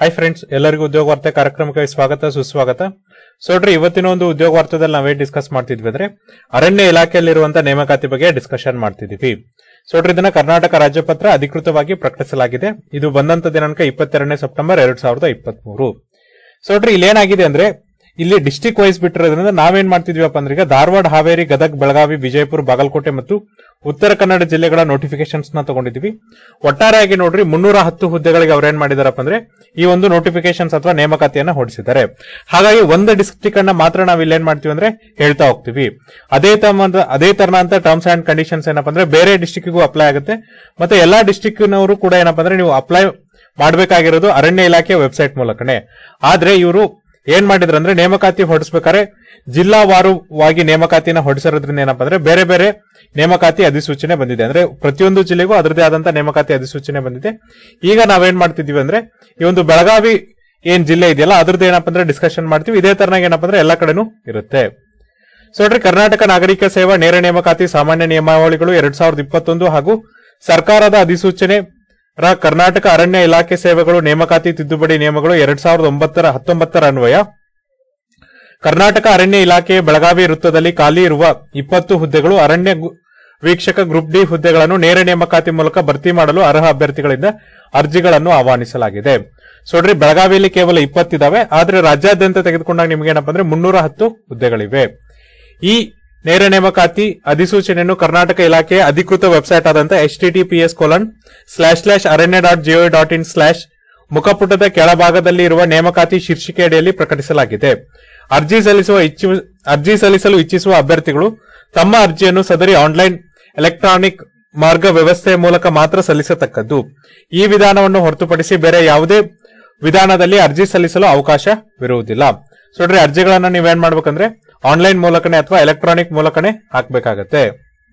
hi friends ಎಲ್ಲರಿಗೂ ಉದ್ಯೋಗ ವಾರ್ತೆ ಕಾರ್ಯಕ್ರಮಕ್ಕೆ ಸ್ವಾಗತ ಸುಸ್ವಾಗತ ಸೊ ನೋಡ್ರಿ ಇವತ್ತಿನ ಒಂದು ಉದ್ಯೋಗ ವಾರ್ತೆದಲ್ಲಿ ನಾವೇ ಡಿಸ್ಕಸ್ ಮಾಡ್ತಿದ್ವಿ ಅಂದ್ರೆ ಅರಣ್ಯ ಇಲಾಖೆಯಲ್ಲಿರುವಂತಹ ನೇಮಕಾತಿ ಬಗ್ಗೆ ಡಿಸ್ಕಷನ್ ಮಾಡ್ತಿದೀವಿ ಸೊ ನೋಡ್ರಿ ಇದನ್ನ ಕರ್ನಾಟಕ ರಾಜ್ಯಪತ್ರ ಅಧಿಕೃತವಾಗಿ ಪ್ರಕಟಿಸಲಾಗಿದೆ ಇದು ಬಂದಂತ ದಿನಾಂಕ ಇಪ್ಪತ್ತೆರಡನೇ ಸೆಪ್ಟೆಂಬರ್ ಎರಡ್ ಸಾವಿರದ ಇಪ್ಪತ್ತ್ ಮೂರು ಸೊ ನೋಡ್ರಿ ಇಲ್ಲಿ ಏನಾಗಿದೆ ಅಂದ್ರೆ ಇಲ್ಲಿ ಡಿಸ್ಟಿಕ್ ವೈಸ್ ಬಿಟ್ಟಿರೋದ್ರಿಂದ ನಾವೇನ್ ಮಾಡ್ತಿದ್ವಿಪ್ಪ ಅಂದ್ರೆ ಈಗ ಧಾರವಾಡ ಹಾವೇರಿ ಗದಗ್ ಬೆಳಗಾವಿ ವಿಜಯಪುರ ಬಾಗಲಕೋಟೆ ಮತ್ತು ಉತ್ತರ ಕನ್ನಡ ಜಿಲ್ಲೆಗಳ ನೋಟಿಫಿಕೇಶನ್ಸ್ ನ ತಗೊಂಡಿದ್ವಿ ಒಟ್ಟಾರೆಯಾಗಿ ನೋಡ್ರಿ ಮುನ್ನೂರ ಹತ್ತು ಹುದ್ದೆಗಳಿಗೆ ಅವ್ರು ಏನ್ ಮಾಡಿದಾರಪ್ಪ ಅಂದ್ರೆ ಈ ಒಂದು ನೋಟಿಫಿಕೇಶನ್ಸ್ ಅಥವಾ ನೇಮಕಾತಿಯನ್ನ ಹೊಡಿಸಿದ್ದಾರೆ ಹಾಗಾಗಿ ಒಂದು ಡಿಸ್ಟ್ರಿಕ್ಟ್ ಅನ್ನ ಮಾತ್ರ ನಾವು ಇಲ್ಲಿ ಏನ್ ಮಾಡ್ತೀವಿ ಅಂದ್ರೆ ಹೇಳ್ತಾ ಹೋಗ್ತೀವಿ ಅದೇ ತಮ್ಮ ಅದೇ ತರನಾದಂತ ಟರ್ಮ್ಸ್ ಅಂಡ್ ಕಂಡೀಷನ್ಸ್ ಏನಪ್ಪ ಅಂದ್ರೆ ಬೇರೆ ಡಿಸ್ಟಿಕ್ಗೂ ಅಪ್ಲೈ ಆಗುತ್ತೆ ಮತ್ತೆ ಎಲ್ಲಾ ಡಿಸ್ಟಿಕ್ನವರು ಕೂಡ ಏನಪ್ಪ ಅಂದ್ರೆ ನೀವು ಅಪ್ಲೈ ಮಾಡಬೇಕಾಗಿರೋದು ಅರಣ್ಯ ಇಲಾಖೆ ವೆಬ್ಸೈಟ್ ಮೂಲಕನೇ ಆದ್ರೆ ಇವರು ಏನ್ ಮಾಡಿದ್ರು ಅಂದ್ರೆ ನೇಮಕಾತಿ ಹೊಡಿಸ್ಬೇಕಾದ್ರೆ ಜಿಲ್ಲಾವಾರುವಾಗಿ ನೇಮಕಾತಿನ ಹೊಡಿಸಿರೋದ್ರಿಂದ ಏನಪ್ಪಾ ಅಂದ್ರೆ ಬೇರೆ ಬೇರೆ ನೇಮಕಾತಿ ಅಧಿಸೂಚನೆ ಬಂದಿದೆ ಅಂದ್ರೆ ಪ್ರತಿಯೊಂದು ಜಿಲ್ಲೆಗೂ ಅದರದೇ ಆದಂತ ನೇಮಕಾತಿ ಅಧಿಸೂಚನೆ ಬಂದಿದೆ ಈಗ ನಾವೇನ್ ಮಾಡ್ತಿದೀವಿ ಅಂದ್ರೆ ಈ ಒಂದು ಬೆಳಗಾವಿ ಏನ್ ಜಿಲ್ಲೆ ಇದೆಯಲ್ಲ ಅದ್ರದ್ದು ಏನಪ್ಪಾ ಅಂದ್ರೆ ಡಿಸ್ಕಷನ್ ಮಾಡ್ತೀವಿ ಇದೇ ತರನಾಗಿ ಏನಪ್ಪಾ ಅಂದ್ರೆ ಎಲ್ಲಾ ಕಡೆನೂ ಇರುತ್ತೆ ಸೊ ನೋಡ್ರಿ ಕರ್ನಾಟಕ ನಾಗರಿಕ ಸೇವಾ ನೇರ ನೇಮಕಾತಿ ಸಾಮಾನ್ಯ ನಿಯಮಾವಳಿಗಳು ಎರಡ್ ಸಾವಿರದ ಇಪ್ಪತ್ತೊಂದು ಹಾಗೂ ಸರ್ಕಾರದ ಅಧಿಸೂಚನೆ ರ ಕರ್ನಾಟಕ ಅರಣ್ಯ ಇಲಾಖೆ ಸೇವೆಗಳು ನೇಮಕಾತಿ ತಿದ್ದುಪಡಿ ನಿಯಮಗಳು ಎರಡ್ ಸಾವಿರದ ಒಂಬತ್ತರ ಹತ್ತೊಂಬತ್ತರ ಅನ್ವಯ ಕರ್ನಾಟಕ ಅರಣ್ಯ ಇಲಾಖೆ ಬೆಳಗಾವಿ ವೃತ್ತದಲ್ಲಿ ಖಾಲಿ ಇರುವ ಇಪ್ಪತ್ತು ಹುದ್ದೆಗಳು ಅರಣ್ಯ ಗು- ವೀಕ್ಷಕ ಗ್ರೂಪ್ ಡಿ ಹುದ್ದೆಗಳನ್ನು ನೇರ ನೇಮಕಾತಿ ಮೂಲಕ ಭರ್ತಿ ಮಾಡಲು ಅರ್ಹ ಅಭ್ಯರ್ಥಿಗಳಿಂದ ಅರ್ಜಿಗಳನ್ನು ಆಹ್ವಾನಿಸಲಾಗಿದೆ ಸೊ ನೋಡ್ರಿ ಬೆಳಗಾವಿಯಲ್ಲಿ ಕೇವಲ ಇಪ್ಪತ್ತಿದಾವೆ ಆದ್ರೆ ರಾಜ್ಯಾದ್ಯಂತ ತೆಗೆದುಕೊಂಡಾಗ ನಿಮ್ಗೆ ಏನಪ್ಪಾ ಅಂದ್ರೆ ಮುನ್ನೂರ ಹತ್ತು ಹುದ್ದೆಗಳಿವೆ ಈ ನೇರ ನೇಮಕಾತಿ ಅಧಿಸೂಚನೆಯನ್ನು ಕರ್ನಾಟಕ ಇಲಾಖೆಯ ಅಧಿಕೃತ ವೆಬ್ಸೈಟ್ ಆದಂತ H TTPS colon slash slash Aranya dot GO dot in slash ಮುಖಪುಟದ ಕೆಳಭಾಗದಲ್ಲಿ ಇರುವ ನೇಮಕಾತಿ ಶೀರ್ಷಿಕೆ ಅಡಿಯಲ್ಲಿ ಪ್ರಕಟಿಸಲಾಗಿದೆ ಅರ್ಜಿ ಸಲ್ಲಿಸುವ ಇಚ್ಚು ಅರ್ಜಿ ಸಲ್ಲಿಸಲು ಇಚ್ಛಿಸುವ ಅಭ್ಯರ್ಥಿಗಳು ತಮ್ಮ ಅರ್ಜಿಯನ್ನು ಸದರಿ ಆನ್ಲೈನ್ ಎಲೆಕ್ಟ್ರಾನಿಕ್ ಮಾರ್ಗ ವ್ಯವಸ್ಥೆಯ ಮೂಲಕ ಮಾತ್ರ ಸಲ್ಲಿಸತಕ್ಕದ್ದು ಈ ವಿಧಾನವನ್ನು ಹೊರತುಪಡಿಸಿ ಬೇರೆ ಯಾವುದೇ ವಿಧಾನದಲ್ಲಿ ಅರ್ಜಿ ಸಲ್ಲಿಸಲು ಅವಕಾಶವಿರುವುದಿಲ್ಲ ಸೊ ನೋಡ್ರಿ ಅರ್ಜಿಗಳನ್ನ ನೀವೇನ್ ಮಾಡ್ಬೇಕಂದ್ರೆ ಆನ್ಲೈನ್ ಮೂಲಕನೇ ಅಥವಾ ಎಲೆಕ್ಟ್ರಾನಿಕ್ ಮೂಲಕನೇ ಹಾಕ್ಬೇಕಾಗತ್ತೆ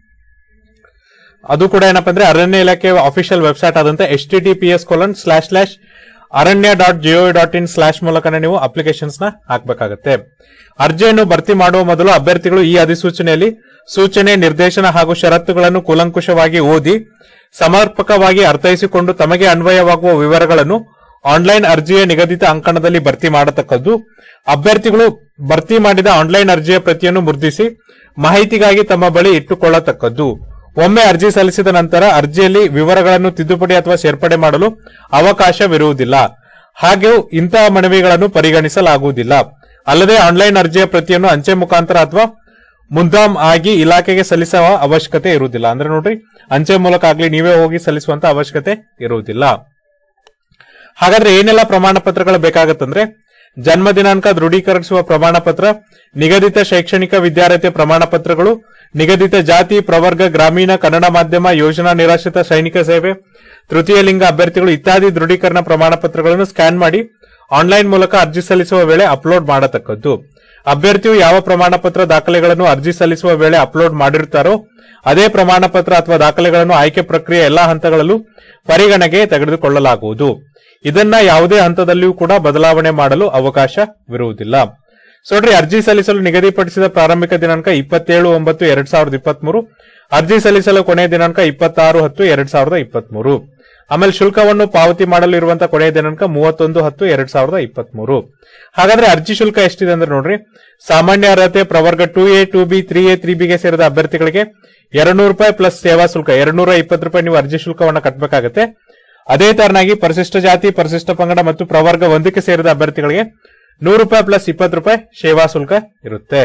ಅದು ಕೂಡ ಏನಪ್ಪಾ ಅಂದ್ರೆ ಅರಣ್ಯ ಇಲಾಖೆ ಅಫಿಷಿಯಲ್ ವೆಬ್ಸೈಟ್ ಆದಂತ H T T P S colon slash slash Aranya dot GO dot in slash ಮೂಲಕನೇ ನೀವು ಅಪ್ಲಿಕೇಶನ್ಸ್ ನ ಹಾಕಬೇಕಾಗತ್ತೆ ಅರ್ಜಿಯನ್ನು ಭರ್ತಿ ಮಾಡುವ ಮೊದಲು ಅಭ್ಯರ್ಥಿಗಳು ಈ ಅಧಿಸೂಚನೆಯಲ್ಲಿ ಸೂಚನೆ ನಿರ್ದೇಶನ ಹಾಗೂ ಷರತ್ತುಗಳನ್ನು ಕೂಲಂಕುಷವಾಗಿ ಓದಿ ಸಮರ್ಪಕವಾಗಿ ಅರ್ಥೈಸಿಕೊಂಡು ತಮಗೆ ಅನ್ವಯವಾಗುವ ವಿವರಗಳನ್ನು ಆನ್ಲೈನ್ ಅರ್ಜಿಯ ನಿಗದಿತ ಅಂಕಣದಲ್ಲಿ ಭರ್ತಿ ಮಾಡತಕ್ಕದ್ದು ಅಭ್ಯರ್ಥಿಗಳು ಭರ್ತಿ ಮಾಡಿದ ಆನ್ಲೈನ್ ಅರ್ಜಿಯ ಪ್ರತಿಯನ್ನು ಮುದ್ರಿಸಿ ಮಾಹಿತಿಗಾಗಿ ತಮ್ಮ ಬಳಿ ಇಟ್ಟುಕೊಳ್ಳತಕ್ಕದ್ದು ಒಮ್ಮೆ ಅರ್ಜಿ ಸಲ್ಲಿಸಿದ ನಂತರ ಅರ್ಜಿಯಲ್ಲಿ ವಿವರಗಳನ್ನು ತಿದ್ದುಪಡಿ ಅಥವಾ ಸೇರ್ಪಡೆ ಮಾಡಲು ಅವಕಾಶವಿರುವುದಿಲ್ಲ ಹಾಗೆಯೂ ಇಂತಹ ಮನವಿಗಳನ್ನು ಪರಿಗಣಿಸಲಾಗುವುದಿಲ್ಲ ಅಲ್ಲದೆ ಆನ್ಲೈನ್ ಅರ್ಜಿಯ ಪ್ರತಿಯನ್ನು ಅಂಚೆ ಮುಖಾಂತರ ಅಥವಾ ಮುಂದಾಮ್ ಆಗಿ ಇಲಾಖೆಗೆ ಸಲ್ಲಿಸುವ ಅವಶ್ಯಕತೆ ಇರುವುದಿಲ್ಲ ಅಂದ್ರೆ ನೋಡ್ರಿ ಅಂಚೆ ಮೂಲಕ ಆಗ್ಲಿ ನೀವೇ ಹೋಗಿ ಸಲ್ಲಿಸುವಂತ ಅವಶ್ಯಕತೆ ಇರುವುದಿಲ್ಲ ಹಾಗಾದ್ರೆ ಏನೆಲ್ಲ ಪ್ರಮಾಣ ಪತ್ರಗಳು ಬೇಕಾಗತ್ತಂದ್ರೆ ಜನ್ಮ ದಿನಾಂಕ ದೃಢೀಕರಿಸುವ ಪ್ರಮಾಣ ಪತ್ರ ನಿಗದಿತ ಶೈಕ್ಷಣಿಕ ವಿದ್ಯಾರ್ಥಿ ಪ್ರಮಾಣ ಪತ್ರಗಳು ನಿಗದಿತ ಜಾತಿ ಪ್ರವರ್ಗ ಗ್ರಾಮೀಣ ಕನ್ನಡ ಮಾಧ್ಯಮ ಯೋಜನಾ ನಿರಾಶ್ರಿತ ಸೈನಿಕ ಸೇವೆ ತೃತೀಯ ಲಿಂಗ ಅಭ್ಯರ್ಥಿಗಳು ಇತ್ಯಾದಿ ದೃಢೀಕರಣ ಪ್ರಮಾಣ ಪತ್ರಗಳನ್ನು ಸ್ಕ್ಯಾನ್ ಮಾಡಿ ಆನ್ಲೈನ್ ಮೂಲಕ ಅರ್ಜಿ ಸಲ್ಲಿಸುವ ವೇಳೆ ಅಪ್ಲೋಡ್ ಮಾಡತಕ್ಕದ್ದು ಅಭ್ಯರ್ಥಿಯು ಯಾವ ಪ್ರಮಾಣ ಪತ್ರ ದಾಖಲೆಗಳನ್ನು ಅರ್ಜಿ ಸಲ್ಲಿಸುವ ವೇಳೆ ಅಪ್ಲೋಡ್ ಮಾಡಿರುತ್ತಾರೋ ಅದೇ ಪ್ರಮಾಣ ಪತ್ರ ಅಥವಾ ದಾಖಲೆಗಳನ್ನು ಆಯ್ಕೆ ಪ್ರಕ್ರಿಯೆ ಎಲ್ಲಾ ಹಂತಗಳಲ್ಲೂ ಪರಿಗಣನೆಗೆ ತೆಗೆದುಕೊಳ್ಳಲಾಗುವುದು ಇದನ್ನ ಯಾವುದೇ ಹಂತದಲ್ಲಿಯೂ ಕೂಡ ಬದಲಾವಣೆ ಮಾಡಲು ಅವಕಾಶವಿರುವುದಿಲ್ಲ ಸೊ ನೋಡ್ರಿ ಅರ್ಜಿ ಸಲ್ಲಿಸಲು ನಿಗದಿಪಡಿಸಿದ ಪ್ರಾರಂಭಿಕ ದಿನಾಂಕ ಇಪ್ಪತ್ತೇಳು ಒಂಬತ್ತು ಎರಡ್ ಸಾವಿರದ ಇಪ್ಪತ್ಮೂರು ಅರ್ಜಿ ಸಲ್ಲಿಸಲು ಕೊನೆಯ ದಿನಾಂಕ ಇಪ್ಪತ್ತಾರು ಹತ್ತು ಎರಡ್ ಸಾವಿರದ ಇಪ್ಪತ್ಮೂರು ಆಮೇಲೆ ಶುಲ್ಕವನ್ನು ಪಾವತಿ ಮಾಡಲು ಇರುವಂತಹ ಕೊನೆಯ ದಿನಾಂಕ ಮೂವತ್ತೊಂದು ಹತ್ತು ಎರಡ್ ಸಾವಿರದ ಇಪ್ಪತ್ಮೂರು ಹಾಗಾದ್ರೆ ಅರ್ಜಿ ಶುಲ್ಕ ಎಷ್ಟಿದೆ ಅಂದ್ರೆ ನೋಡ್ರಿ ಸಾಮಾನ್ಯ ಅರ್ಹತೆ ಪ್ರವರ್ಗ two A two B three A three ಬಿಗೆ ಸೇರಿದ ಅಭ್ಯರ್ಥಿಗಳಿಗೆ ಎರಡ್ನೂರು ರೂಪಾಯಿ ಪ್ಲಸ್ ಸೇವಾ ಶುಲ್ಕ ಎರಡ್ನೂರ ಇಪ್ಪತ್ತು ರೂಪಾಯಿ ನೀವು ಅರ್ಜಿ ಶುಲ್ಕವನ್ನು ಕಟ್ಟಬೇಕಾಗುತ್ತೆ ಅದೇ ತರನಾಗಿ ಪರಿಶಿಷ್ಟ ಜಾತಿ ಪರಿಶಿಷ್ಟ ಪಂಗಡ ಮತ್ತು ಪ್ರವರ್ಗ ಒಂದಕ್ಕೆ ಸೇರಿದ ಅಭ್ಯರ್ಥಿಗಳಿಗೆ ನೂರು ರೂಪಾಯಿ ಪ್ಲಸ್ ಇಪ್ಪತ್ತು ರೂಪಾಯಿ ಸೇವಾ ಶುಲ್ಕ ಇರುತ್ತೆ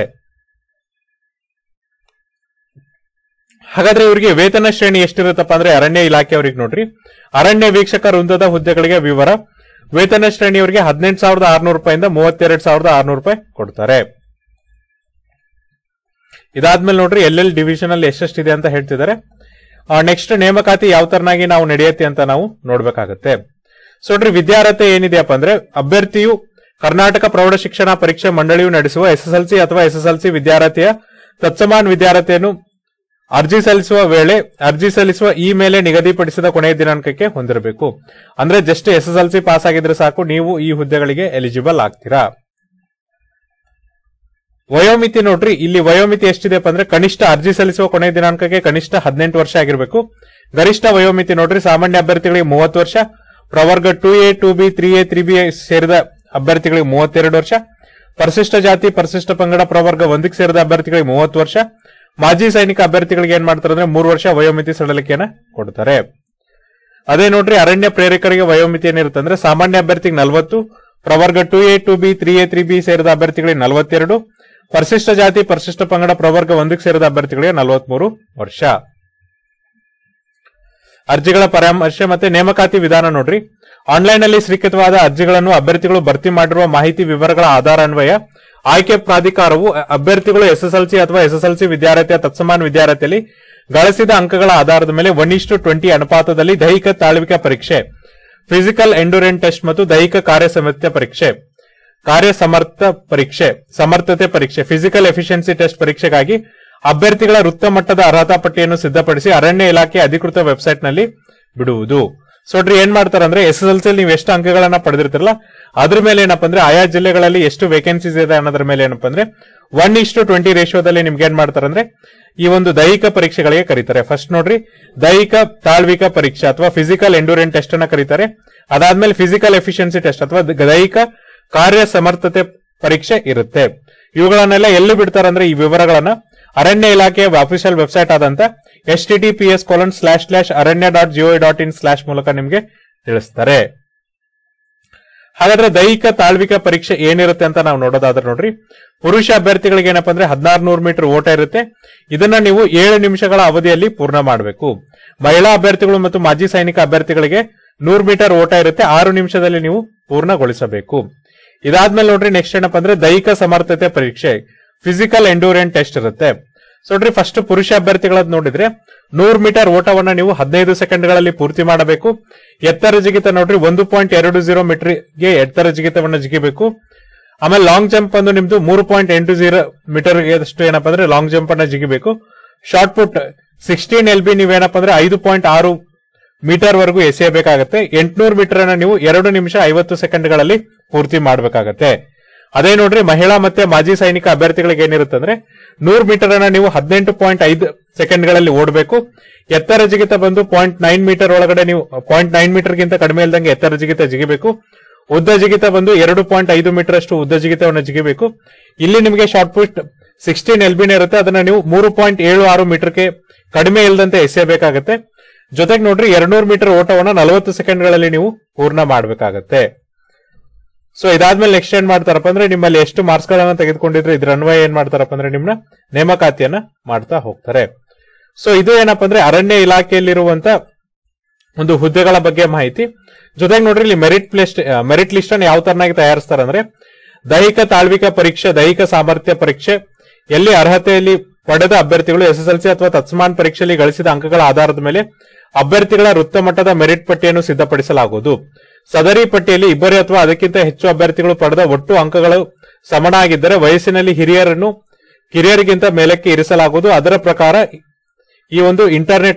ಹಾಗಾದ್ರೆ ಇವರಿಗೆ ವೇತನ ಶ್ರೇಣಿ ಎಷ್ಟಿರುತ್ತಪ್ಪ ಅಂದ್ರೆ ಅರಣ್ಯ ಇಲಾಖೆಯವರಿಗೆ ನೋಡ್ರಿ ಅರಣ್ಯ ವೀಕ್ಷಕ ವೃಂದದ ಹುದ್ದೆಗಳಿಗೆ ವಿವರ ವೇತನ ಶ್ರೇಣಿಯವರಿಗೆ ಹದಿನೆಂಟು ಸಾವಿರದ ಆರ್ನೂರು ರೂಪಾಯಿಂದ ಮೂವತ್ತೆರಡು ಸಾವಿರದ ಆರ್ನೂರು ರೂಪಾಯಿ ಕೊಡ್ತಾರೆ ಇದಾದ್ಮೇಲೆ ನೋಡ್ರಿ ಎಲ್ಲೆಲ್ ಡಿವಿಷನ್ ಅಲ್ಲಿ ಎಷ್ಟೆಷ್ಟಿದೆ ಅಂತ ಹೇಳ್ತಿದ್ದಾರೆ ನೆಕ್ಸ್ಟ್ ನೇಮಕಾತಿ ಯಾವ ತರನಾಗಿ ನಾವು ನಡೆಯುತ್ತೆ ಅಂತ ನಾವು ನೋಡ್ಬೇಕಾಗತ್ತೆ ಸೊ ನೋಡ್ರಿ ವಿದ್ಯಾರ್ಹತೆ ಏನಿದೆಯಪ್ಪ ಅಂದ್ರೆ ಅಭ್ಯರ್ಥಿಯು ಕರ್ನಾಟಕ ಪ್ರೌಢ ಶಿಕ್ಷಣ ಪರೀಕ್ಷೆ ಮಂಡಳಿಯು ನಡೆಸುವ ಎಸ್ಎಸ್ಎಲ್ಸಿ ಅಥವಾ ಎಸ್ಎಸ್ಎಲ್ಸಿ ವಿದ್ಯಾರ್ಹತೆಯ ತತ್ಸಮಾನ ವಿದ್ಯಾರ್ಹತೆಯನ್ನು ಅರ್ಜಿ ಸಲ್ಲಿಸುವ ವೇಳೆ ಅರ್ಜಿ ಸಲ್ಲಿಸುವ ಈ ಮೇಲೆ ನಿಗದಿಪಡಿಸಿದ ಕೊನೆಯ ದಿನಾಂಕಕ್ಕೆ ಹೊಂದಿರಬೇಕು ಅಂದ್ರೆ ಜಸ್ಟ್ ಎಸ್ಎಸ್ಎಲ್ಸಿ ಪಾಸ್ ಆಗಿದ್ರೆ ಸಾಕು ನೀವು ಈ ಹುದ್ದೆಗಳಿಗೆ ಎಲಿಜಿಬಲ್ ಆಗ್ತೀರಾ ವಯೋಮಿತಿ ನೋಡ್ರಿ ಇಲ್ಲಿ ವಯೋಮಿತಿ ಎಷ್ಟಿದೆಪ್ಪ ಅಂದ್ರೆ ಕನಿಷ್ಠ ಅರ್ಜಿ ಸಲ್ಲಿಸುವ ಕೊನೆಯ ದಿನಾಂಕಕ್ಕೆ ಕನಿಷ್ಠ ಹದಿನೆಂಟು ವರ್ಷ ಆಗಿರಬೇಕು ಗರಿಷ್ಠ ವಯೋಮಿತಿ ನೋಡ್ರಿ ಸಾಮಾನ್ಯ ಅಭ್ಯರ್ಥಿಗಳಿಗೆ ಮೂವತ್ತು ವರ್ಷ ಪ್ರವರ್ಗ two A two B three A three B ಸೇರಿದ ಅಭ್ಯರ್ಥಿಗಳಿಗೆ ಮೂವತ್ತೆರಡು ವರ್ಷ ಪರಿಶಿಷ್ಟ ಜಾತಿ ಪರಿಶಿಷ್ಟ ಪಂಗಡ ಪ್ರವರ್ಗ ಒಂದಕ್ಕೆ ಸೇರಿದ ಅಭ್ಯರ್ಥಿಗಳಿಗೆ ಮೂವತ್ತು ವರ್ಷ ಮಾಜಿ ಸೈನಿಕ ಅಭ್ಯರ್ಥಿಗಳಿಗೆ ಏನ್ ಮಾಡ್ತಾರೆ ಅಂದ್ರೆ ಮೂರು ವರ್ಷ ವಯೋಮಿತಿ ಸಡಲಿಕೆಯನ್ನ ಕೊಡ್ತಾರೆ ಅದೇ ನೋಡ್ರಿ ಅರಣ್ಯ ಪ್ರೇರಕರಿಗೆ ವಯೋಮಿತಿ ಏನಿರುತ್ತೆ ಅಂದ್ರೆ ಸಾಮಾನ್ಯ ಅಭ್ಯರ್ಥಿಗೆ ನಲವತ್ತು ಪ್ರವರ್ಗ two A two B three A three B ಸೇರಿದ ಅಭ್ಯರ್ಥಿಗಳಿಗೆ ನಲವತ್ತೆರಡು ಪರಿಶಿಷ್ಟ ಜಾತಿ ಪರಿಶಿಷ್ಟ ಪಂಗಡ ಪ್ರವರ್ಗ ಒಂದಕ್ಕೆ ಸೇರಿದ ಅಭ್ಯರ್ಥಿಗಳಿಗೆ ನಲವತ್ಮೂರು ವರ್ಷ ಅರ್ಜಿಗಳ ಪರಾಮರ್ಶೆ ಮತ್ತೆ ನೇಮಕಾತಿ ವಿಧಾನ ನೋಡ್ರಿ ಆನ್ಲೈನ್ ನಲ್ಲಿ ಸ್ವೀಕೃತವಾದ ಅರ್ಜಿಗಳನ್ನು ಅಭ್ಯರ್ಥಿಗಳು ಭರ್ತಿ ಮಾಡಿರುವ ಮಾಹಿತಿ ವಿವರಗಳ ಆಧಾರ ಅನ್ವಯ ಆಯ್ಕೆ ಪ್ರಾಧಿಕಾರವು ಅಭ್ಯರ್ಥಿಗಳು ಎಸ್ಎಸ್ಎಲ್ಸಿ ಅಥವಾ ಎಸ್ಎಸ್ಎಲ್ಸಿ ವಿದ್ಯಾರ್ಥಿಯ ತತ್ಸಮಾನ ವಿದ್ಯಾರ್ಥಿಯಲ್ಲಿ ಗಳಿಸಿದ ಅಂಕಗಳ ಆಧಾರದ ಮೇಲೆ ಒನ್ ಇಷ್ಟು ಟ್ವೆಂಟಿ ಅನುಪಾತದಲ್ಲಿ ದೈಹಿಕ ತಾಳ್ವಿಕೆ ಪರೀಕ್ಷೆ ಫಿಸಿಕಲ್ ಎಂಡೂರೆಂಟ್ ಟೆಸ್ಟ್ ಮತ್ತು ದೈಹಿಕ ಕಾರ್ಯಸಾಮರ್ಥ್ಯ ಪರೀಕ್ಷೆ ಕಾರ್ಯ ಸಮರ್ಥ ಪರೀಕ್ಷೆ ಸಮರ್ಥತೆ ಪರೀಕ್ಷೆ ಫಿಸಿಕಲ್ ಎಫಿಷಿಯನ್ಸಿ ಟೆಸ್ಟ್ ಪರೀಕ್ಷೆಗಾಗಿ ಅಭ್ಯರ್ಥಿಗಳ ವೃತ್ತ ಮಟ್ಟದ ಅರ್ಹತಾ ಪಟ್ಟಿಯನ್ನು ಸಿದ್ಧಪಡಿಸಿ ಅರಣ್ಯ ಇಲಾಖೆ ಅಧಿಕೃತ ವೆಬ್ಸೈಟ್ ನಲ್ಲಿ ಬಿಡುವುದು ಸೊ ನೋಡ್ರಿ ಏನ್ ಮಾಡ್ತಾರೆ ಅಂದ್ರೆ ಎಸ್ ಎಸ್ ಎಲ್ ಸಿ ನೀವು ಎಷ್ಟು ಅಂಕಗಳನ್ನ ಪಡೆದಿರ್ತಿರಲ್ಲ ಅದ್ರ ಮೇಲೆ ಏನಪ್ಪಾ ಅಂದ್ರೆ ಆಯಾ ಜಿಲ್ಲೆಗಳಲ್ಲಿ ಎಷ್ಟು ವೇಕೆನ್ಸೀಸ್ ಇದೆ ಅನ್ನೋದ್ರ ಮೇಲೆ ಏನಪ್ಪಾ ಅಂದ್ರೆ ಒನ್ ಇಷ್ಟು ಟ್ವೆಂಟಿ ರೇಷಿಯೋದಲ್ಲಿ ನಿಮ್ಗೆ ಏನ್ ಮಾಡ್ತಾರೆ ಅಂದ್ರೆ ಈ ಒಂದು ದೈಹಿಕ ಪರೀಕ್ಷೆಗಳಿಗೆ ಕರೀತಾರೆ ಫಸ್ಟ್ ನೋಡ್ರಿ ದೈಹಿಕ ತಾಳ್ವಿಕ ಪರೀಕ್ಷೆ ಅಥವಾ ಫಿಸಿಕಲ್ ಎಂಡೂರೆಂಟ್ ಟೆಸ್ಟ್ ಅನ್ನ ಕರೀತಾರೆ ಅದಾದ್ಮೇಲೆ ಫಿಸಿಕಲ್ ಎಫಿಷಿಯನ್ಸಿ ಟೆಸ್ಟ್ ಅಥವಾ ದ- ದೈಹಿಕ ಕಾರ್ಯ ಸಮರ್ಥತೆ ಪರೀಕ್ಷೆ ಇರುತ್ತೆ ಇವುಗಳನ್ನೆಲ್ಲ ಎಲ್ಲಿ ಬಿಡ್ತಾರೆ ಅಂದ್ರೆ ಈ ವಿವರಗಳನ್ನ ಅರಣ್ಯ ಇಲಾಖೆಯ ಅಫಿಷಿಯಲ್ ವೆಬ್ಸೈಟ್ ಆದಂತ H T T P S colon slash slash Aranya dot GO dot in slash ಮೂಲಕ ನಿಮ್ಗೆ ತಿಳಿಸ್ತಾರೆ ಹಾಗಾದ್ರೆ ದೈಹಿಕ ತಾಳ್ವಿಕ ಪರೀಕ್ಷೆ ಏನಿರುತ್ತೆ ಅಂತ ನಾವು ನೋಡೋದಾದ್ರೆ ನೋಡ್ರಿ ಪುರುಷ ಅಭ್ಯರ್ಥಿಗಳಿಗೆ ಏನಪ್ಪಾ ಅಂದ್ರೆ ಹದಿನಾರು ನೂರು ಮೀಟರ್ ಓಟ ಇರುತ್ತೆ ಇದನ್ನ ನೀವು ಏಳು ನಿಮಿಷಗಳ ಅವಧಿಯಲ್ಲಿ ಪೂರ್ಣ ಮಾಡಬೇಕು ಮಹಿಳಾ ಅಭ್ಯರ್ಥಿಗಳು ಮತ್ತು ಮಾಜಿ ಸೈನಿಕ ಅಭ್ಯರ್ಥಿಗಳಿಗೆ ನೂರು ಮೀಟರ್ ಓಟ ಇರುತ್ತೆ ಆರು ನಿಮಿಷದಲ್ಲಿ ನೀವು ಪೂರ್ಣಗೊಳಿಸಬೇಕು ಇದಾದ್ಮೇಲೆ ನೋಡ್ರಿ ನೆಕ್ಸ್ಟ್ ಏನಪ್ಪಾ ಅಂದ್ರೆ ದೈಹಿಕ ಸಮರ್ಥತೆ ಪರೀಕ್ಷೆ ಫಿಸಿಕಲ್ ಎಂಡೂರೆಂಟ್ ಟೆಸ್ಟ್ ಇರುತ್ತೆ ಸೊ ನೋಡ್ರಿ ಫಸ್ಟ್ ಪುರುಷ ಅಭ್ಯರ್ಥಿಗಳದ್ ನೋಡಿದ್ರೆ ನೂರು ಮೀಟರ್ ಓಟವನ್ನ ನೀವು ಹದಿನೈದು ಸೆಕೆಂಡ್ಗಳಲ್ಲಿ ಪೂರ್ತಿ ಮಾಡಬೇಕು ಎತ್ತರ ಜಿಗಿತ ನೋಡ್ರಿ ಒಂದು ಪಾಯಿಂಟ್ ಎರಡು ಜೀರೋ ಮೀಟರ್ಗೆ ಎತ್ತರ ಜಿಗಿತವನ್ನ ಜಿಗಿಬೇಕು ಆಮೇಲೆ ಲಾಂಗ್ ಜಂಪ್ ಬಂದು ನಿಮ್ದು ಮೂರು ಪಾಯಿಂಟ್ ಎಂಟು ಜೀರೋ ಮೀಟರ್ ಅಷ್ಟು ಏನಪ್ಪಾ ಅಂದ್ರೆ ಲಾಂಗ್ ಜಂಪ್ ಅನ್ನ ಜಿಗಿಬೇಕು shot put sixteen L B ನೀವೇನಪ್ಪ ಅಂದ್ರೆ ಐದು ಪಾಯಿಂಟ್ ಆರು ಮೀಟರ್ ವರೆಗೂ ಎಸೆಯಬೇಕಾಗತ್ತೆ ಎಂಟುನೂರು ಮೀಟರ್ ಅನ್ನ ನೀವು ಎರಡು ನಿಮಿಷ ಐವತ್ತು ಸೆಕೆಂಡ್ಗಳಲ್ಲಿ ಪೂರ್ತಿ ಮಾಡಬೇಕಾಗತ್ತೆ ಅದೇ ನೋಡ್ರಿ ಮಹಿಳಾ ಮತ್ತೆ ಮಾಜಿ ಸೈನಿಕ ಅಭ್ಯರ್ಥಿಗಳಿಗೆ ಏನಿರುತ್ತೆ ಅಂದ್ರೆ ನೂರು ಮೀಟರ್ ಅನ್ನ ನೀವು ಹದಿನೆಂಟು ಪಾಯಿಂಟ್ ಐದು ಸೆಕೆಂಡ್ಗಳಲ್ಲಿ ಓಡಬೇಕು ಎತ್ತರ ಜಿಗಿತ ಬಂದು ಪಾಯಿಂಟ್ ನೈನ್ ಮೀಟರ್ ಒಳಗಡೆ ನೀವು ಪಾಯಿಂಟ್ ನೈನ್ ಮೀಟರ್ ಗಿಂತ ಕಡಿಮೆ ಇಲ್ದಂಗೆ ಎತ್ತರ ಜಿಗಿತ ಜಿಗಿಬೇಕು ಉದ್ದ ಜಿಗಿತ ಬಂದು ಎರಡು ಪಾಯಿಂಟ್ ಐದು ಮೀಟರ್ ಅಷ್ಟು ಉದ್ದ ಜಿಗಿತವನ್ನು ಜಿಗಿಬೇಕು ಇಲ್ಲಿ ನಿಮಗೆ ಶಾರ್ಟ್ ಪುಟ್ ಸಿಕ್ಸ್ಟೀನ್ ಎಲ್ ಬಿನ ಇರುತ್ತೆ ಅದನ್ನ ನೀವು ಮೂರು ಪಾಯಿಂಟ್ ಏಳು ಆರು ಮೀಟರ್ಗೆ ಕಡಿಮೆ ಇಲ್ಲದಂತೆ ಎಸೆಯಬೇಕಾಗತ್ತೆ ಜೊತೆಗೆ ನೋಡ್ರಿ ಎರಡ್ನೂರು ಮೀಟರ್ ಓಟವನ್ನ ನಲವತ್ತು ಸೆಕೆಂಡ್ಗಳಲ್ಲಿ ನೀವು ಪೂರ್ಣ ಮಾಡಬೇಕಾಗತ್ತೆ ಸೊ ಇದಾದ್ಮೇಲೆ ನೆಕ್ಸ್ಟ್ ಏನ್ ಮಾಡ್ತಾರಪ್ಪ ಅಂದ್ರೆ ನಿಮ್ಮಲ್ಲಿ ಎಷ್ಟು ಮಾರ್ಕ್ಸ್ ಗಳನ್ನ ತೆಗೆದುಕೊಂಡಿದ್ರೆ ಇದ್ರ ಅನ್ವಯ ಏನ್ ಮಾಡ್ತಾರಪ್ಪ ಅಂದ್ರೆ ನಿಮ್ನ ನೇಮಕಾತಿಯನ್ನ ಮಾಡ್ತಾ ಹೋಗ್ತಾರೆ ಸೊ ಇದು ಏನಪ್ಪಾ ಅಂದ್ರೆ ಅರಣ್ಯ ಇಲಾಖೆಯಲ್ಲಿರುವಂತ ಒಂದು ಹುದ್ದೆಗಳ ಬಗ್ಗೆ ಮಾಹಿತಿ ಜೊತೆಗೆ ನೋಡ್ರಿ ಇಲ್ಲಿ ಮೆರಿಟ್ ಲಿಸ್ಟ್ ಮೆರಿಟ್ ಲಿಸ್ಟ್ ಅನ್ನು ಯಾವ ತರನಾಗಿ ತಯಾರಿಸ್ತಾರೆ ಅಂದ್ರೆ ದೈಹಿಕ ತಾಳ್ವಿಕ ಪರೀಕ್ಷೆ ದೈಹಿಕ ಸಾಮರ್ಥ್ಯ ಪರೀಕ್ಷೆ ಎಲ್ಲಿ ಅರ್ಹತೆಯಲ್ಲಿ ಪಡೆದ ಅಭ್ಯರ್ಥಿಗಳು ಎಸ್ಎಸ್ಎಲ್ಸಿ ಅಥವಾ ತತ್ಸಮಾನ್ ಪರೀಕ್ಷೆಯಲ್ಲಿ ಗಳಿಸಿದ ಅಂಕಗಳ ಆಧಾರದ ಮೇಲೆ ಅಭ್ಯರ್ಥಿಗಳ ವೃತ್ತ ಮಟ್ಟದ ಮೆರಿಟ್ ಪಟ್ಟಿಯನ್ನು ಸಿದ್ಧಪಡಿಸಲಾಗುವುದು ಸದರಿ ಪಟ್ಟಿಯಲ್ಲಿ ಇಬ್ಬರು ಅಥವಾ ಅದಕ್ಕಿಂತ ಹೆಚ್ಚು ಅಭ್ಯರ್ಥಿಗಳು ಪಡೆದ ಒಟ್ಟು ಅಂಕಗಳು ಸಮನಾಗಿದ್ದರೆ ವಯಸ್ಸಿನಲ್ಲಿ ಹಿರಿಯರನ್ನು ಕಿರಿಯರಿಗಿಂತ ಮೇಲಕ್ಕೆ ಇರಿಸಲಾಗುವುದು ಅದರ ಪ್ರಕಾರ ಈ ಒಂದು ಇಂಟರ್ನೆಟ್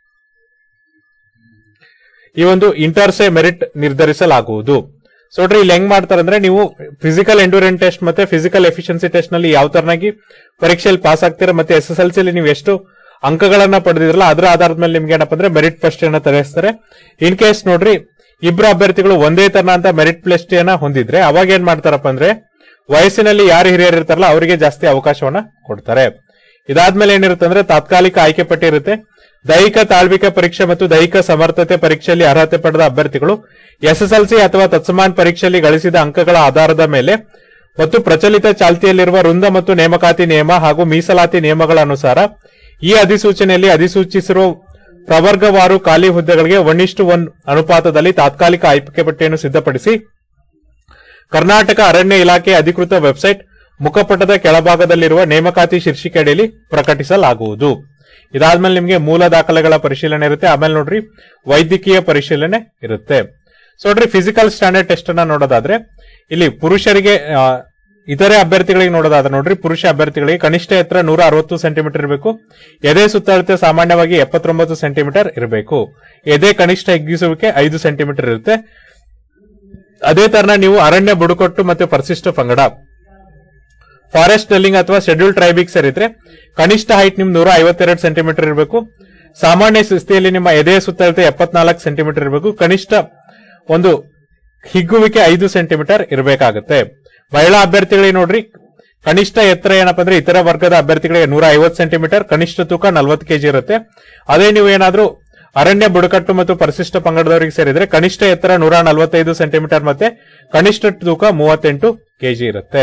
ಈ ಒಂದು ಇಂಟರ್ಸೆ ಮೆರಿಟ್ ನಿರ್ಧರಿಸಲಾಗುವುದು ಸೊ ನೋಡ್ರಿ ಇಲ್ಲಿ ಹೆಂಗ್ ಮಾಡ್ತಾರೆ ಅಂದ್ರೆ ನೀವು ಫಿಸಿಕಲ್ ಎಂಡೂರೆಂಟ್ ಟೆಸ್ಟ್ ಮತ್ತೆ ಫಿಸಿಕಲ್ ಎಫಿಷಿಯನ್ಸಿ ಟೆಸ್ಟ್ ನಲ್ಲಿ ಯಾವ ತರನಾಗಿ ಪರೀಕ್ಷೆಯಲ್ಲಿ ಪಾಸ್ ಆಗ್ತೀರಾ ಮತ್ತೆ ಎಸ್ ಎಸ್ ಎಲ್ ಸಿ ನೀವು ಎಷ್ಟು ಅಂಕಗಳನ್ನ ಪಡೆದಿದ್ರಲ್ಲ ಅದರ ಆಧಾರದ ಮೇಲೆ ನಿಮ್ಗೆ ಏನಪ್ಪ ಅಂದ್ರೆ ಮೆರಿಟ್ ಪಟ್ಟಿಯನ್ನ ತರಿಸ್ತಾರೆ ಇನ್ ಕೇಸ್ ನೋಡ್ರಿ ಇಬ್ರು ಅಭ್ಯರ್ಥಿಗಳು ಒಂದೇ ತರನ ಅಂತ ಮೆರಿಟ್ ಪಟ್ಟಿಯನ್ನ ಹೊಂದಿದ್ರೆ ಅವಾಗ ಏನ್ ಮಾಡ್ತಾರಪ್ಪ ಅಂದ್ರೆ ವಯಸ್ಸಿನಲ್ಲಿ ಯಾರು ಹಿರಿಯರು ಇರ್ತಾರಲ್ಲ ಅವರಿಗೆ ಜಾಸ್ತಿ ಅವಕಾಶವನ್ನ ಕೊಡ್ತಾರೆ ಇದಾದ್ಮೇಲೆ ಏನಿರುತ್ತೆ ಅಂದ್ರೆ ತಾತ್ಕಾಲಿಕ ಆಯ್ಕೆ ಪಟ್ಟಿ ಇರುತ್ತೆ ದೈಹಿಕ ತಾಳ್ವಿಕ ಪರೀಕ್ಷೆ ಮತ್ತು ದೈಹಿಕ ಸಮರ್ಥತೆ ಪರೀಕ್ಷೆಯಲ್ಲಿ ಅರ್ಹತೆ ಪಡೆದ ಅಭ್ಯರ್ಥಿಗಳು ಎಸ್ಎಸ್ಎಲ್ಸಿ ಅಥವಾ ತತ್ಸಮಾನ್ ಪರೀಕ್ಷೆಯಲ್ಲಿ ಗಳಿಸಿದ ಅಂಕಗಳ ಆಧಾರದ ಮೇಲೆ ಮತ್ತು ಪ್ರಚಲಿತ ಚಾಲ್ತಿಯಲ್ಲಿರುವ ವೃಂದ ಮತ್ತು ನೇಮಕಾತಿ ನಿಯಮ ಹಾಗೂ ಮೀಸಲಾತಿ ನಿಯಮಗಳ ಅನುಸಾರ ಈ ಅಧಿಸೂಚನೆಯಲ್ಲಿ ಅಧಿಸೂಚಿಸಿರುವ ಪ್ರವರ್ಗವಾರು ಖಾಲಿ ಹುದ್ದೆಗಳಿಗೆ ಒನ್ ಇಷ್ಟು ಒನ್ ಅನುಪಾತದಲ್ಲಿ ತಾತ್ಕಾಲಿಕ ಆಯ್ಕೆ ಪಟ್ಟಿಯನ್ನು ಸಿದ್ಧಪಡಿಸಿ ಕರ್ನಾಟಕ ಅರಣ್ಯ ಇಲಾಖೆ ಅಧಿಕೃತ ವೆಬ್ಸೈಟ್ ಮುಖಪಟದ ಕೆಳಭಾಗದಲ್ಲಿರುವ ನೇಮಕಾತಿ ಶೀರ್ಷಿಕೆ ಅಡಿಯಲ್ಲಿ ಪ್ರಕಟಿಸಲಾಗುವುದು ಇದಾದ್ಮೇಲೆ ನಿಮಗೆ ಮೂಲ ದಾಖಲೆಗಳ ಪರಿಶೀಲನೆ ಇರುತ್ತೆ ಆಮೇಲೆ ನೋಡ್ರಿ ವೈದ್ಯಕೀಯ ಪರಿಶೀಲನೆ ಇರುತ್ತೆ ಸೊ ನೋಡ್ರಿ ಫಿಸಿಕಲ್ ಸ್ಟ್ಯಾಂಡರ್ಡ್ ಟೆಸ್ಟ್ ಅನ್ನ ನೋಡೋದಾದ್ರೆ ಇಲ್ಲಿ ಪುರುಷರಿಗೆ ಆ, ಇತರೆ ಅಭ್ಯರ್ಥಿಗಳಿಗೆ ನೋಡೋದಾದ್ರೆ ನೋಡ್ರಿ ಪುರುಷ ಅಭ್ಯರ್ಥಿಗಳಿಗೆ ಕನಿಷ್ಠ ಎತ್ತರ ನೂರ ಅರವತ್ತು ಸೆಂಟಿಮೀಟರ್ ಇರಬೇಕು ಎದೆ ಸುತ್ತಳತೆ ಸಾಮಾನ್ಯವಾಗಿ ಎಪ್ಪತ್ತೊಂಬತ್ತು ಸೆಂಟಿಮೀಟರ್ ಇರಬೇಕು ಎದೆ ಕನಿಷ್ಠ ಹಿಗ್ಗಿಸುವಿಕೆ ಐದು ಸೆಂಟಿಮೀಟರ್ ಇರುತ್ತೆ ಅದೇ ತರನ ನೀವು ಅರಣ್ಯ ಬುಡಕಟ್ಟು ಮತ್ತು ಪರಿಶಿಷ್ಟ ಪಂಗಡ ಫಾರೆಸ್ಟ್ ಡೆಲ್ಲಿಂಗ್ ಅಥವಾ ಶೆಡ್ಯೂಲ್ ಟ್ರೈಬಿಗೆ ಸೇರಿದ್ರೆ ಕನಿಷ್ಠ ಹೈಟ್ ನಿಮ್ ನೂರ ಐವತ್ತೆರಡು ಸೆಂಟಿಮೀಟರ್ ಇರಬೇಕು ಸಾಮಾನ್ಯ ಸ್ಥಿತಿಯಲ್ಲಿ ನಿಮ್ಮ ಎದೆಯ ಸುತ್ತಳತೆ ಎಪ್ಪತ್ನಾಲ್ಕು ಸೆಂಟಿಮೀಟರ್ ಇರಬೇಕು ಕನಿಷ್ಠ ಒಂದು ಹಿಗ್ಗುವಿಕೆ ಐದು ಸೆಂಟಿಮೀಟರ್ ಇರಬೇಕಾಗುತ್ತೆ ಮಹಿಳಾ ಅಭ್ಯರ್ಥಿಗಳಿಗೆ ನೋಡ್ರಿ ಕನಿಷ್ಠ ಎತ್ತರ ಏನಪ್ಪಾ ಅಂದ್ರೆ ಇತರ ವರ್ಗದ ಅಭ್ಯರ್ಥಿಗಳಿಗೆ ನೂರ ಐವತ್ತು ಸೆಂಟಿಮೀಟರ್ ಕನಿಷ್ಠ ತೂಕ ನಲ್ವತ್ತು ಕೆಜಿ ಇರುತ್ತೆ ಅದೇ ನೀವು ಏನಾದ್ರೂ ಅರಣ್ಯ ಬುಡಕಟ್ಟು ಮತ್ತು ಪರಿಶಿಷ್ಟ ಪಂಗಡದವರಿಗೆ ಸೇರಿದ್ರೆ ಕನಿಷ್ಠ ಎತ್ತರ ನೂರ ನಲವತ್ತೈದು ಸೆಂಟಿಮೀಟರ್ ಮತ್ತೆ ಕನಿಷ್ಠ ತೂಕ ಮೂವತ್ತೆಂಟು ಕೆಜಿ ಇರುತ್ತೆ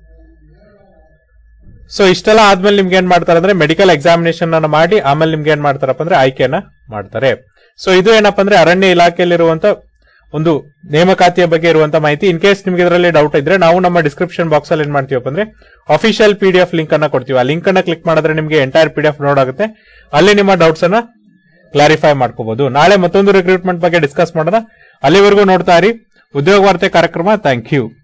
ಸೊ ಇಷ್ಟೆಲ್ಲ ಆದ್ಮೇಲೆ ನಿಮ್ಗೆ ಏನ್ ಮಾಡ್ತಾರೆ ಅಂದ್ರೆ ಮೆಡಿಕಲ್ ಎಕ್ಸಾಮಿನೇಷನ್ ಅನ್ನ ಮಾಡಿ ಆಮೇಲೆ ನಿಮ್ಗೆ ಏನ್ ಮಾಡ್ತಾರಪ್ಪ ಅಂದ್ರೆ ಆಯ್ಕೆಯನ್ನ ಮಾಡ್ತಾರೆ ಸೊ ಇದು ಏನಪ್ಪಾ ಅಂದ್ರೆ ಅರಣ್ಯ ಇಲಾಖೆಯಲ್ಲಿರುವಂತ ಒಂದು ನೇಮಕಾತಿಯ ಬಗ್ಗೆ ಇರುವಂತ ಮಾಹಿತಿ ಇನ್ ಕೇಸ್ ನಿಮ್ಗೆ ಇದರಲ್ಲಿ ಡೌಟ್ ಇದ್ರೆ ನಾವು ನಮ್ಮ ಡಿಸ್ಕ್ರಿಪ್ಷನ್ ಬಾಕ್ಸ್ ಅಲ್ಲಿ ಏನ್ ಮಾಡ್ತೀವಪ್ಪ ಅಂದ್ರೆ official P D F link ಅನ್ನ ಕೊಡ್ತೀವಿ ಆ ಲಿಂಕ್ ಅನ್ನ ಕ್ಲಿಕ್ ಮಾಡಿದ್ರೆ ನಿಮ್ಗೆ ಎಂಟೈರ್ ಪಿ ಡಿ ಎಫ್ ನೋಡ್ ಆಗುತ್ತೆ ಅಲ್ಲಿ ನಿಮ್ಮ ಡೌಟ್ಸ್ ಅನ್ನ ಕ್ಲಾರಿಫೈ ಮಾಡ್ಕೋಬಹುದು ನಾಳೆ ಮತ್ತೊಂದು ರಿಕ್ರೂಟ್ಮೆಂಟ್ ಬಗ್ಗೆ ಡಿಸ್ಕಸ್ ಮಾಡೋಣ ಅಲ್ಲಿವರೆಗೂ ನೋಡ್ತಾ ಇರಿ ಉದ್ಯೋಗ ವಾರ್ತೆ ಕಾರ್ಯಕ್ರಮ ಥ್ಯಾಂಕ್ ಯು